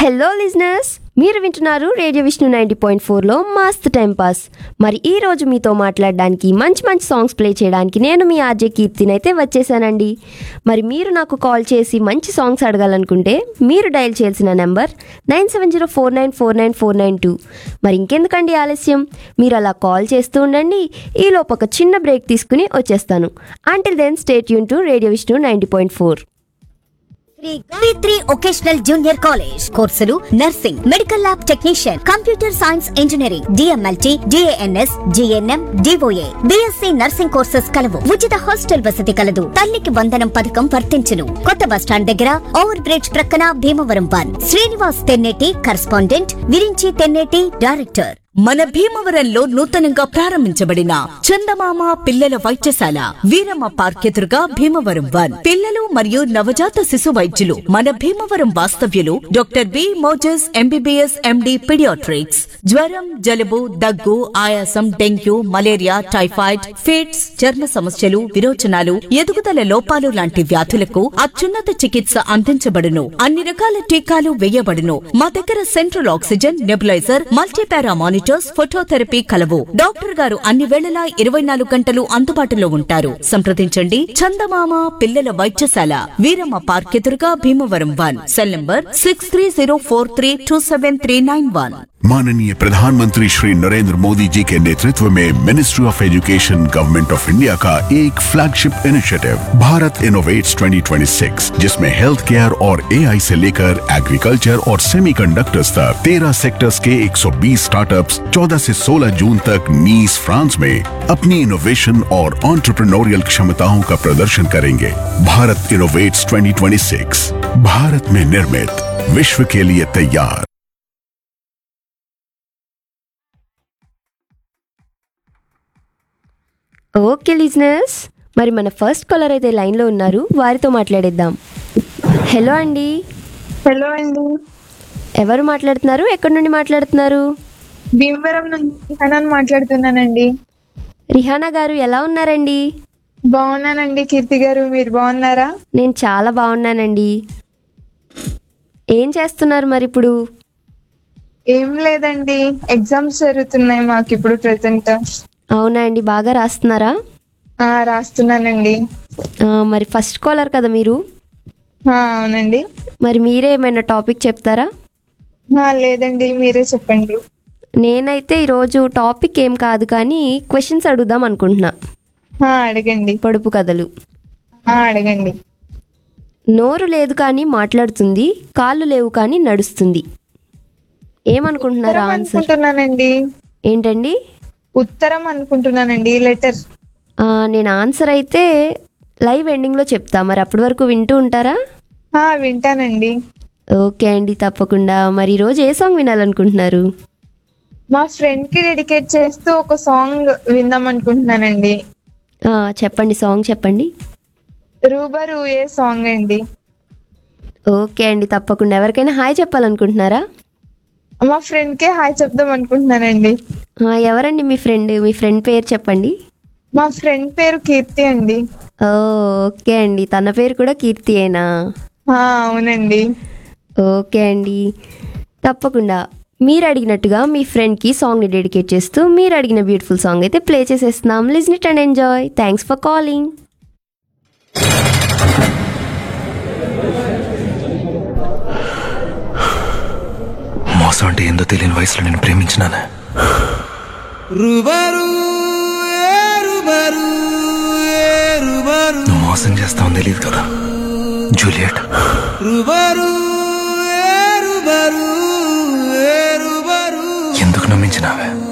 hello listeners మీరు వింటున్నారు radio Vishnu ninety point ఫోర్లో మస్త్ టైం పాస్ మరి ఈ రోజు మీతో మాట్లాడడానికి మంచి మంచి సాంగ్స్ ప్లే చేయడానికి నేను మీ ఆర్జే కీర్తిని అయితే వచ్చేసానండి మరి మీరు నాకు కాల్ చేసి మంచి సాంగ్స్ అడగాలనుకుంటే మీరు డయల్ చేయాల్సిన number nine seven zero four nine four nine four nine two మరి ఇంకెందుకండి ఆలస్యం మీరు అలా కాల్ చేస్తూ ఉండండి ఈలోపు ఒక చిన్న బ్రేక్ తీసుకుని వచ్చేస్తాను అంటిల్ దెన్ స్టేట్ యూన్ to radio Vishnu ninety point four Sri Gayatri vocational junior college కోర్సులు nursing medical lab technician computer science engineering DMLT DNS GNM DOA BSc nursing courses కలవు ఉచిత హాస్టల్ వసతి కలదు తల్లికి వందనం పథకం వర్తించును కొత్త బస్టాండ్ దగ్గర ఓవర్ బ్రిడ్జ్ ప్రక్కన Bhimavaram one Srinivas Tenneti correspondent Virinchi Tenneti director మన భీమవరంలో నూతనంగా ప్రారంభించబడిన చందమామ పిల్లల వైద్యశాల వీరమ్మ పార్క్ ఎదురుగా భీమవరం వన్ పిల్లలు మరియు నవజాత శిశు వైద్యులు మన భీమవరం వాస్తవ్యులు doctor B Moses MBBS MD paediatrics జ్వరం జలుబు దగ్గు ఆయాసం డెంగ్యూ మలేరియా టైఫాయిడ్ ఫిట్స్ చర్మ సమస్యలు విరోచనాలు ఎదుగుదల లోపాలు లాంటి వ్యాధులకు అత్యున్నత చికిత్స అందించబడును అన్ని రకాల టీకాలు వేయబడును మా దగ్గర central oxygen nebuliser multipara monitors phototherapy కలవు డాక్టర్ గారు అన్ని వేళలా ఇరవై నాలుగు గంటలు అందుబాటులో ఉంటారు సంప్రదించండి చందమామ పిల్లల వైద్యశాల వీరమ్మ పార్క్ ఎదురుగా Bhimavaram one cell number six three zero four three two seven three nine one माननीय प्रधानमंत्री श्री नरेंद्र मोदी जी के नेतृत्व में ministry of education government of India का एक फ्लैगशिप इनिशिएटिव भारत इनोवेट्स 2026 जिसमें हेल्थ केयर और एआई से लेकर एग्रीकल्चर और सेमीकंडक्टर्स तक 13 सेक्टर्स के 120 स्टार्टअप्स 14 से 16 जून तक नीस फ्रांस में अपनी इनोवेशन और ऑन्टरप्रनोरियल क्षमताओं का प्रदर्शन करेंगे भारत इनोवेट्स 2026 भारत में निर्मित विश्व के लिए तैयार ఓకే లిజనర్స్ మరి మన ఫస్ట్ కాలర్ అయితే లైన్లో ఉన్నారు వారితో మాట్లాడేద్దాం హలో అండి హలో అండి ఎవరు మాట్లాడుతున్నారు ఎక్కడి నుండి మాట్లాడుతున్నారు భీమవరం నుంచి హనాన్ మాట్లాడుతున్నానండి రిహానా గారు ఎలా ఉన్నారండి బాగున్నానండి కీర్తి గారు మీరు బాగున్నారా నేను చాలా బాగున్నానండి ఏం చేస్తున్నారు మరి ఇప్పుడు ఏం లేదండి ఎగ్జామ్స్ జరుగుతున్నాయి మాకు ఇప్పుడు ప్రెసెంట్ అవునా అండి బాగా రాస్తున్నారా రాస్తున్నానండి ఆ, మరి ఫస్ట్ కాలర్ కదా మీరు ఆ, అవునండి మరి మీరే ఏమైనా టాపిక్ చెప్తారా ఆ, లేదండి మీరే చెప్పండి నేనైతే ఈరోజు టాపిక్ ఏం కాదు కానీ క్వశ్చన్స్ అడుగుదాం అనుకుంటున్నా ఆ, అడగండి పొడుపు కథలు ఆ, అడగండి నోరు లేదు కానీ మాట్లాడుతుంది కాళ్ళు లేవు కానీ నడుస్తుంది ఏమనుకుంటున్నారు ఉత్తరం ఆన్సర్ అనుకుంటున్నానండి ఏంటండి ఉత్తరం అనుకుంటున్నానండి లెటర్ ఆ, నేను ఆన్సర్ అయితే లైవ్ ఎండింగ్లో చెప్తా మరి అప్పటి వరకు వింటూ ఉంటారా వింటానండి ఓకే అండి తప్పకుండా మరి ఈరోజు ఏ సాంగ్ వినాలనుకుంటున్నారు మా ఫ్రెండ్ కి డెడికేట్ చేస్తూ ఒక సాంగ్ విందాం అనుకుంటున్నానండి ఆ, చెప్పండి సాంగ్ చెప్పండి రూబరు ఏ సాంగ్ అండి ఓకే అండి తప్పకుండా ఎవరికైనా హాయ్ చెప్పాలనుకుంటున్నారా మా ఫ్రెండ్ కే హాయ్ చెప్దాం అనుకుంటున్నానండి ఆ, ఎవరండి మీ ఫ్రెండ్ మీ ఫ్రెండ్ పేరు చెప్పండి మా ఫ్రెండ్ పేరు కీర్తి అండి ఓ ఓకే అండి తన పేరు కూడా కీర్తియేనా ఆ, అవునండి ఓకే అండి తప్పకుండా మీరు అడిగినట్టుగా మీ ఫ్రెండ్కి సాంగ్ని డెడికేట్ చేస్తూ మీరు అడిగిన బ్యూటిఫుల్ సాంగ్ అయితే ప్లే చేసేస్తున్నాం listen it and enjoy thanks for calling మోసం అంటే ఏందో తెలియని వయసులో నేను ప్రేమించినాను నువ్వు మోసం చేస్తావని తెలియదు కదా జూలియట్ ఎందుకు నమ్మించినావే